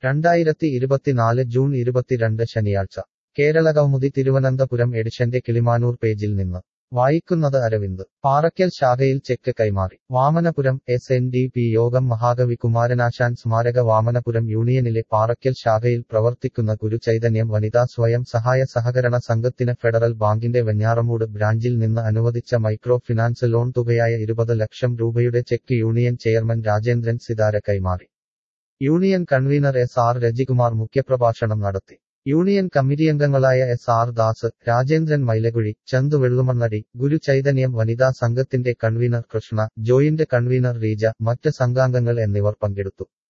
രണ്ടായിരത്തി ഇരുപത്തിനാല് ജൂൺ ഇരുപത്തിരണ്ട് ശനിയാഴ്ച കേരള കൗമുദി തിരുവനന്തപുരം എഡിഷന്റെ കിളിമാനൂർ പേജിൽ നിന്ന് വായിക്കുന്നത് അരവിന്ദ് പാറയ്ക്കൽ ശാഖയിൽ ചെക്ക് കൈമാറി Vamanapuram S N D P യോഗം മഹാകവി കുമാരനാശാൻ സ്മാരക വാമനപുരം യൂണിയനിലെ പാറയ്ക്കൽ ശാഖയിൽ പ്രവർത്തിക്കുന്ന ഗുരുചൈതന്യം വനിതാ സ്വയം സഹായ സഹകരണ സംഘത്തിന് ഫെഡറൽ ബാങ്കിന്റെ വെഞ്ഞാറമൂട് ബ്രാഞ്ചിൽ നിന്ന് അനുവദിച്ച മൈക്രോ ഫിനാൻസ് ലോൺ തുകയായ ഇരുപത് ലക്ഷം രൂപയുടെ cheque union chairman Rajendran Sithara കൈമാറി union convener S R Rajikumar മുഖ്യപ്രഭാഷണം നടത്തി യൂണിയൻ കമ്മിറ്റിയംഗങ്ങളായ എസ് ആർ ദാസ് രാജേന്ദ്രൻ മൈലകുഴി ചന്തു വെള്ളുമണ്ണടി ഗുരു ചൈതന്യം വനിതാ സംഘത്തിന്റെ convener Krishna joint convener Reeja മറ്റ് സംഘാംഗങ്ങൾ എന്നിവർ പങ്കെടുത്തു